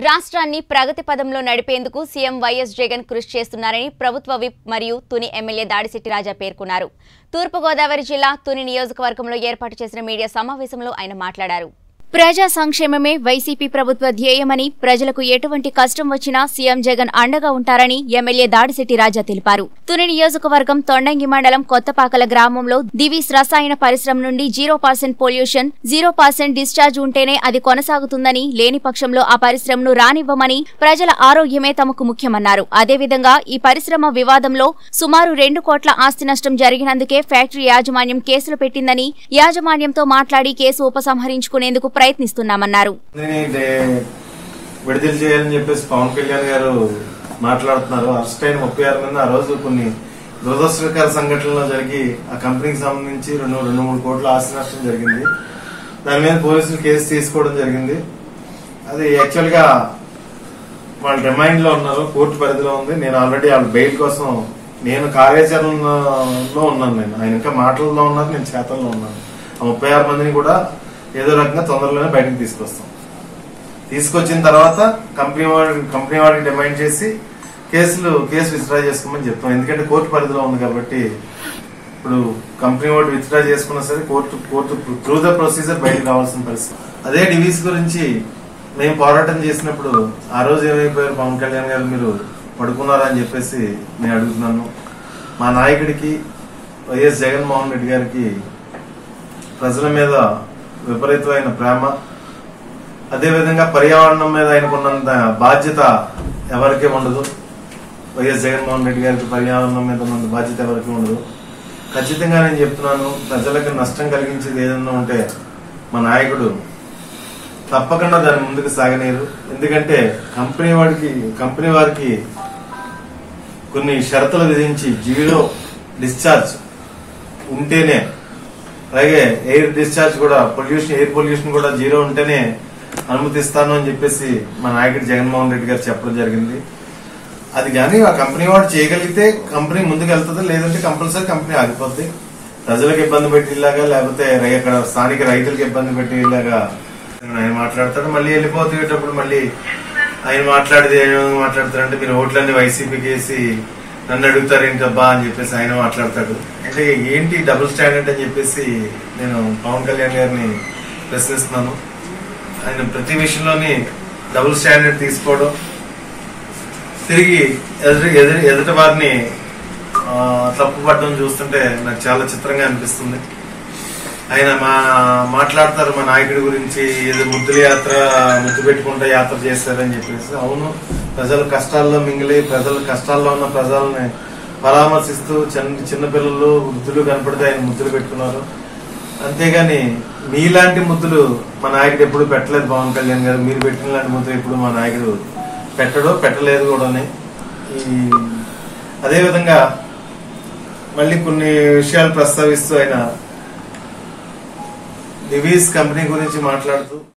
రాష్ట్రాన్ని ప్రగతి పదంలో నడిపేందుకు CM YS Jagan కృషి చేస్తున్నారని ప్రభుత్వ విప్ మరియు తుని ఎమ్మెల్యే దాడిశెట్టి రాజా పేర్కొన్నారు తూర్పుగోదావరి జిల్లా తుని నియోజకవర్గంలో ఏర్పాటు చేసిన మీడియా సమావేశంలో ఆయన మాట్లాడారు ప్రజా సంక్షేమమే వైసీపీ ప్రభుత్వ ధ్యేయమని ప్రజలకు ఎటువంటి కష్టం వచ్చినా సీఎం జగన్ అండగా ఉంటారని ఎమ్మెల్యే దాడిశెట్టి రాజా తెలిపారు తుని నియోజకవర్గం తొండంగి మండలం కొత్తపాకల గ్రామంలో దివీస్ రసాయన పరిశ్రమ నుండి zero percent pollution zero percent discharge ఉంటేనే అది కొనసాగుతుందని లేని పక్షంలో ఆ పరిశ్రమను రానివ్వమని ప్రజల ఆరోగ్యమే తమకు ముఖ్యమన్నారు అదేవిధంగా ఈ పరిశ్రమ వివాదంలో సుమారు రెండు కోట్ల ఆస్తి నష్టం జరిగినందుకే ఫ్యాక్టరీ యాజమాన్యం కేసులు పెట్టిందని యాజమాన్యంతో మాట్లాడి కేసు ఉపసంహరించుకునేందుకు ప్రయత్నిస్తున్నామన్నారు దీన్ని డే- విడుదల చేయాలని చెప్పేసి పవన్ కళ్యాణ్ గారు మాట్లాడుతున్నారు అరెస్ట్ అయిన ముప్పై ఆరు మంది ఆ రోజు కొన్ని దురదృష్టకర సంఘటనలు జరిగి ఆ కంపెనీకి సంబంధించి రెండు రెండు మూడు కోట్ల ఆస్తి నష్టం జరిగింది దాని మీద పోలీసులు కేసు తీసుకోవడం జరిగింది అది యాక్చువల్ గా వాళ్ళ రిమైండ్ లో ఉన్నారు కోర్టు పరిధిలో ఉంది నేను ఆల్రెడీ వాళ్ళ బెయిల్ కోసం నేను కార్యాచరణలో ఉన్నాను నేను ఆయన ఇంకా మాటల్లో ఉన్నారు నేను చేతల్లో ఉన్నాను ఆ ముప్పై ఆరు మందిని కూడా ఏదో రకంగా తొందరలోనే బయటకు తీసుకొస్తాం తీసుకొచ్చిన తర్వాత కంపెనీ వాడి కంపెనీ వాడికి డిమాండ్ చేసి కేసులు కేసు విత్డ్రా చేసుకోమని చెప్తాం ఎందుకంటే కోర్టు పరిధిలో ఉంది కాబట్టి ఇప్పుడు కంపెనీ వాడు విత్డ్రా చేసుకున్నా సరే court court through the procedure బయటకు రావాల్సిన పరిస్థితి అదే డివీస్ గురించి మేము పోరాటం చేసినప్పుడు ఆ రోజు ఏమైపోయారు పవన్ కళ్యాణ్ గారు మీరు పడుకున్నారా అని చెప్పేసి నేను అడుగుతున్నాను మా నాయకుడికి వైఎస్ జగన్మోహన్ రెడ్డి గారికి ప్రజల మీద విపరీతమైన ప్రేమ అదేవిధంగా పర్యావరణం మీద ఆయనకున్నంత బాధ్యత ఎవరికీ ఉండదు వైఎస్ జగన్మోహన్ రెడ్డి గారికి పర్యావరణం మీద ఉన్నంత బాధ్యత ఎవరికి ఉండదు ఖచ్చితంగా నేను చెప్తున్నాను ప్రజలకు నష్టం కలిగించేది ఏదన్నా ఉంటే మా నాయకుడు తప్పకుండా దాని ముందుకు సాగనీరు ఎందుకంటే కంపెనీ వాడికి కంపెనీ వారికి కొన్ని షరతులు విధించి జీరో డిశ్చార్జ్ ఉంటేనే అలాగే ఎయిర్ డిశ్చార్జ్ కూడా పొల్యూషన్ ఎయిర్ పొల్యూషన్ కూడా జీరో ఉంటేనే అనుమతిస్తాను అని చెప్పేసి మా నాయకుడు జగన్మోహన్ రెడ్డి గారు చెప్పడం జరిగింది అది కానీ ఆ కంపెనీ వాడు చేయగలిగితే కంపెనీ ముందుకు వెళ్తుంది లేదంటే కంపల్సరీ కంపెనీ ఆగిపోద్ది ప్రజలకు ఇబ్బంది పెట్టేలాగా లేకపోతే రై- అక్కడ స్థానిక రైతులకు ఇబ్బంది పెట్టేలాగా ఆయన మాట్లాడతాడు మళ్ళీ వెళ్ళిపోతేటప్పుడు మళ్ళీ ఆయన మాట్లాడేది ఏమేమి మాట్లాడతారంటే మీరు ఓట్లన్నీ వైసీపీకి వేసి నన్ను అడుగుతారు ఏంటబ్బా అని చెప్పేసి ఆయన మాట్లాడతాడు అంటే ఏంటి డబుల్ స్టాండర్డ్ అని చెప్పేసి నేను పవన్ కళ్యాణ్ గారిని ప్రశ్నిస్తున్నాను ఆయన ప్రతి విషయంలోని డబుల్ స్టాండర్డ్ తీసుకోవడం తిరిగి ఎదుటి ఎదుటి ఎదుటి వారిని ఆ, తప్పుపడడం చూస్తుంటే నాకు చాలా చిత్రంగా అనిపిస్తుంది ఆయన మా మాట్లాడతారు మా నాయకుడి గురించి ఏదో ముద్దుల యాత్ర ముద్దు పెట్టుకుంటా యాత్ర చేశారని చెప్పేసి అవును ప్రజల కష్టాల్లో మింగిలి ప్రజల కష్టాల్లో ఉన్న ప్రజల్ని పరామర్శిస్తూ చిన్న చిన్నపిల్లలు వృద్ధులు కనపడితే ఆయన ముద్దులు పెట్టుకున్నారు అంతేగాని మీలాంటి ముద్దులు మా నాయకుడు ఎప్పుడు పెట్టలేదు పవన్ కళ్యాణ్ గారు మీరు పెట్టిన లాంటి ముద్దులు ఎప్పుడు మా నాయకుడు పెట్టడో పెట్టలేదు కూడాని ఈ అదేవిధంగా మళ్ళీ కొన్ని విషయాలు ప్రస్తావిస్తూ ఆయన దివీస్ కంపెనీ గురించి మాట్లాడుతూ